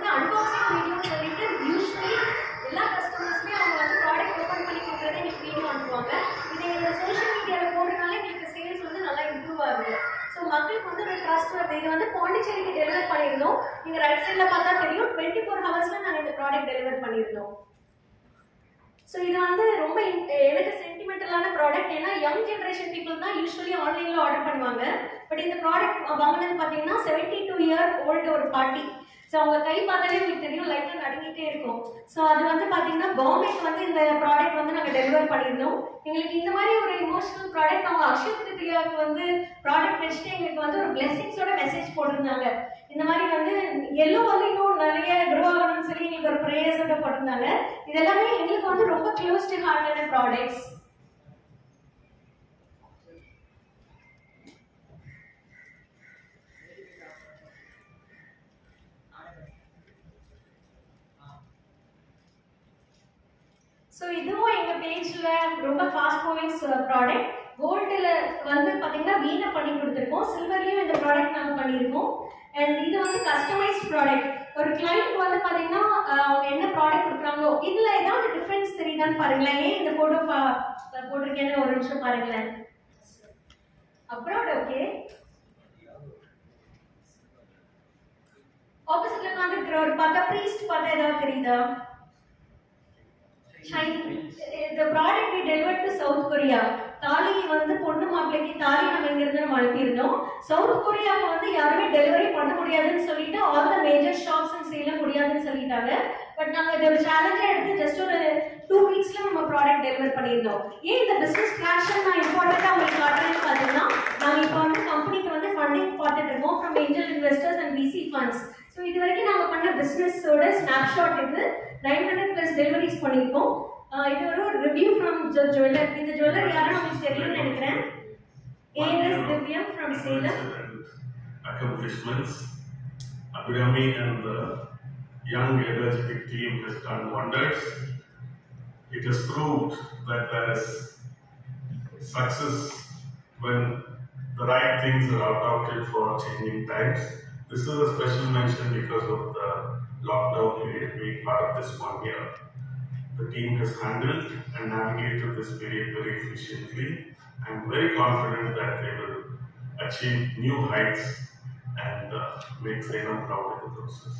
வந்து அன்பாக்சிங் வீடியோன்னு சொல்லிட்டு யூஸ்வலி எல்லா கஸ்டமர்ஸுமே அவங்க வந்து ப்ராடக்ட் ஓப்பன் பண்ணி கொடுக்குறதே எங்களுக்கு வீடியோ அனுப்புவாங்க இதை எங்களோட சோஷியல் மீடியாவில் போடுறதுனால எங்களுக்கு சேல்ஸ் வந்து நல்லா இம்ப்ரூவ் ஆகுது ஸோ மக்களுக்கு வந்து ஒரு ட்ரஸ்ட் வருது இது வந்து பாண்டிச்சேரிக்கு டெலிவர் பண்ணியிருந்தோம் நீங்கள் ரைட் சைடில் பார்த்தா தெரியும் டுவெண்ட்டி ஃபோர் ஹவர்ஸில் நாங்கள் இந்த ப்ராடக்ட் டெலிவர் பண்ணியிருந்தோம் ஸோ இது வந்து ரொம்ப in- எனக்கு சென்டிமெண்டலான ப்ராடக்ட் ஏன்னா யங் ஜென்ரேஷன் பீப்புள் தான் யூஸ்வலி ஆன்லைனில் ஆர்டர் பண்ணுவாங்க பட் இந்த ப்ராடக்ட் வாங்கினது பார்த்தீங்கன்னா செவன்டி டூ இயர் ஓல்டு ஒரு பாட்டி ஸோ அவங்க கை பார்த்தாலே உங்களுக்கு தெரியும் லைட்டாக நடுங்கிட்டே இருக்கும் ஸோ அது வந்து பார்த்தீங்கன்னா பாம்பேக்கு வந்து இந்த ப்ராடக்ட் வந்து நாங்கள் டெலிவர் பண்ணியிருந்தோம் எங்களுக்கு இந்த மாதிரி ஒரு இமோஷனல் ப்ராடக்ட் அவங்க அக்ஷய திருத்தியாவுக்கு வந்து ப்ராடக்ட் வச்சுட்டு எங்களுக்கு வந்து ஒரு பிளெஸிங்ஸோட மெசேஜ் போட்டிருந்தாங்க இந்த மாதிரி வந்து எல்லோ வந்து இன்னும் நிறைய க்ரோ ஆகணும்னு சொல்லி எங்களுக்கு ஒரு ப்ரேயர்ஸோட போட்டிருந்தாங்க இது எல்லாமே எங்களுக்கு வந்து ரொம்ப க்ளோஸ் டு ஹார்ட்டான ப்ராடக்ட்ஸ் ஸோ இதுவும் எங்கள் பேஜில் ரொம்ப ஃபாஸ்ட் மூவிங் ப்ராடக்ட் கோல்டில் வந்து பார்த்தீங்கன்னா வீணை பண்ணி கொடுத்துருக்கோம் சில்வர்லேயும் இந்த ப்ராடக்ட் நாங்கள் பண்ணியிருக்கோம் அண்ட் இது வந்து கஸ்டமைஸ் ப்ராடக்ட் ஒரு கிளைண்ட் வந்து பார்த்தீங்கன்னா அஹ், அவங்க என்ன ப்ராடக்ட் கொடுக்குறாங்களோ இதில் ஏதாவது டிஃப்ரென்ஸ் தெரியுதான்னு பாருங்களேன் ஏன் இந்த ஃபோட்டோ பா போட்டிருக்கேன்னு ஒரு நிமிஷம் பாருங்களேன் அப்ராட் ஓகே ஆப்போசிட்ல உட்காந்துருக்கிற ஒரு பார்த்தா ப்ரீஸ்ட் பார்த்தா ஏதாவது தெரியுதா the product we delivered to South Korea thali வந்து பொண்ணு மாப்பிள்ளைக்கு தாலி நம்ம இங்கிருந்து நம்ம அனுப்பியிருந்தோம் சவுத் கொரியாவுக்கு வந்து யாருமே டெலிவரி பண்ண முடியாதுன்னு சொல்லிட்டு all the major shops and சேல முடியாதுன்னு சொல்லிட்டாங்க பட் நாங்கள் இதை ஒரு சேலஞ்சாக எடுத்து ஜஸ்ட் ஒரு டூ வீக்ஸ்ல நம்ம ப்ராடக்ட் டெலிவர் பண்ணியிருந்தோம் ஏன் இந்த பிஸ்னஸ் கிளாஷன் நான் இம்பார்ட்டண்ட்டாக உங்களுக்கு காட்டுறேன்னு பார்த்தீங்கன்னா நாங்கள் இப்போ வந்து கம்பெனிக்கு வந்து ஃபண்டிங் பார்த்துட்டு இருக்கோம் from angel investors and VC funds so இது வரைக்கும் நாங்கள் பண்ண பிஸ்னஸோட ஸ்னாப்ஷாட் இது நைன் ஹண்ட்ரட் ப்ளஸ் டெலிவரிஸ் பண்ணியிருக்கோம் ஆஹ் இது ஒரு ரிவ்யூ ஃப்ரம் ஜுவல்லர் இந்த ஜுவல்லர் யாரும் உங்களுக்கு தெரியும்னு நினைக்கிறேன் AS Divyam from Salem accomplishments. Abhirami and the young energetic team has done wonders. It has proved that there is success when the right things are adopted for changing times. This is a special mention because of the lockdown period being part of this one year. The team has handled and navigated this period very efficiently. I'm very confident that they will achieve new heights and uh, make Salem proud in the process.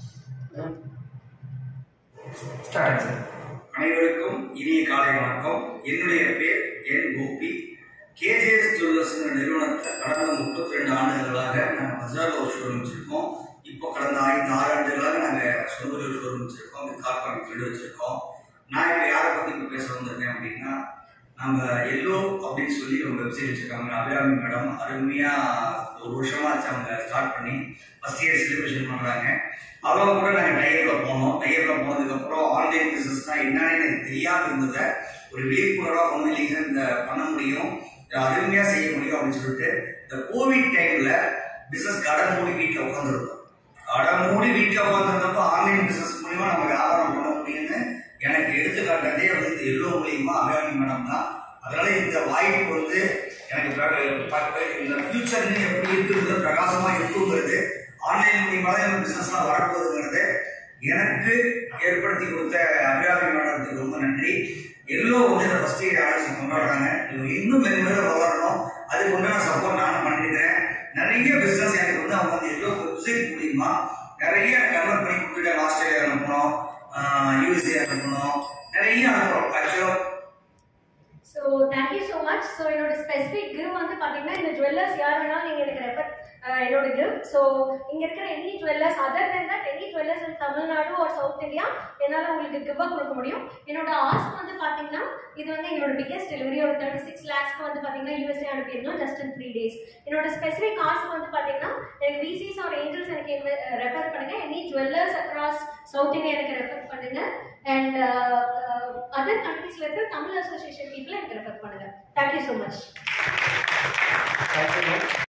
Start sir அனைவருக்கும் இனிய காலை வணக்கம் என்னுடைய பேர் என் Gopi KGs jewellers நிறுவனத்தை கடந்த முப்பத்தி ரெண்டு ஆண்டுகளாக நாங்கள் பஜாரில் ஒரு ஷோரூம் வச்சிருக்கோம் இப்போ கடந்த ஐந்து ஆறு ஆண்டுகளாக நாங்கள் சொந்த ஒரு ஷோரூம் வச்சிருக்கோம் கார்பரேட் ஃபீல்டு வச்சிருக்கோம் நான் இப்போ யாரை பற்றி இப்போ பேச வந்திருக்கேன் அப்படின்னா நம்ம எல்லோ அப்படின்னு சொல்லி ஒரு வெப்சைட் வச்சிருக்காங்க அபிராமி மேடம் அருமையா ஒரு வருஷமா ஆச்சு அவங்க ஸ்டார்ட் பண்ணி ஃபர்ஸ்ட் இயர் செலிப்ரேஷன் பண்றாங்க அவங்க கூட நாங்கள் டையர்ல போனோம் டையர்ல போனதுக்கு அப்புறம் ஆன்லைன் பிசினஸ்னா என்னன்னு எனக்கு தெரியாம இருந்ததை ஒரு விழிப்புணர்வா கொண்டு இல்லைங்க இந்த பண்ண முடியும் இதை அருமையா செய்ய முடியும் அப்படின்னு சொல்லிட்டு இந்த கோவிட் டைம்ல பிசினஸ் கடை மூடி வீட்டில் உட்காந்துருக்கோம் கடை மூடி வீட்டில் உட்காந்துருந்தப்போ ஆன்லைன் பிசினஸ் மூலியமா நம்ம வியாபாரம் பண்ண முடியும்னு எனக்கு எடுத்துக்காட்டுறதே வந்து இந்த எல்லோ மூலியமா அபிராமி மேடம் தான் அதனால இந்த வாய்ப்பு வந்து எனக்கு பிர- ப- இந்த ஃபியூச்சர் எப்படி இருக்குது பிரகாசமா இருக்குங்கிறது ஆன்லைன் மூலியமா தான் இந்த பிசினஸ்லாம் வரப்போகுதுங்கிறது எனக்கு ஏற்படுத்தி கொடுத்த அபிராமி மேடத்துக்கு ரொம்ப நன்றி எல்லோ வந்து இந்த ஃபர்ஸ்ட் இயர் ஆலோசனை கொண்டாடுறாங்க இது இன்னும் மெது மெது வளரணும் அதுக்கு உண்டான சப்போர்ட் நானும் பண்ணிருக்கிறேன் நிறைய பிசினஸ் எனக்கு வந்து அவங்க வந்து எல்லோ வெப்சைட் மூலியமா நிறைய கன்வெர்ட் பண்ணி கொடுத்துட்டாங்க ஆஸ்திரேலியா அனுப்பணும் யூஎஸ்ஏ அனுப்பணும் நிறைய அனுப்புறோம் ஆக்சுவலாக so thank you so much so என்னோட ஸ்பெசிஃபிக் கிவ் வந்து பார்த்தீங்கன்னா இந்த ஜுவல்லர்ஸ் யார் வேணாலும் நீங்கள் எனக்கு ரெஃபர் என்னோட கிவ் ஸோ இங்கே இருக்கிற any jewellers other then that any jewellers in Tamil Nadu ஒரு சவுத் இந்தியா என்னால் உங்களுக்கு கிவ்வாக கொடுக்க முடியும் என்னோட ஆஸ்க் வந்து பார்த்தீங்கன்னா இது வந்து என்னோட பிக்கெஸ்ட் டெலிவரி ஒரு தேர்ட்டி சிக்ஸ் லேக்ஸ்க்கு வந்து பார்த்தீங்கன்னா யூஎஸ்ஏ அனுப்பியிருந்தோம் ஜஸ்ட் இன் த்ரீ டேஸ் என்னோட ஸ்பெசிஃபிக் ஆஸ்க் வந்து பார்த்தீங்கன்னா எனக்கு விசிஸ் ஆர் ஏஞ்சல்ஸ் எனக்கு ரெஃபர் பண்ணுங்க any jewellers across South India எனக்கு ரெஃபர் பண்ணுங்க அண்ட் அதர் கண்ட்ரீஸ்ல இருக்கிற தமிழ் அசோசியேஷன் பீப்புள் எனக்கு ரெஃபர் பண்ணுங்க தேங்க்யூ ஸோ மச் தேங்க்யூ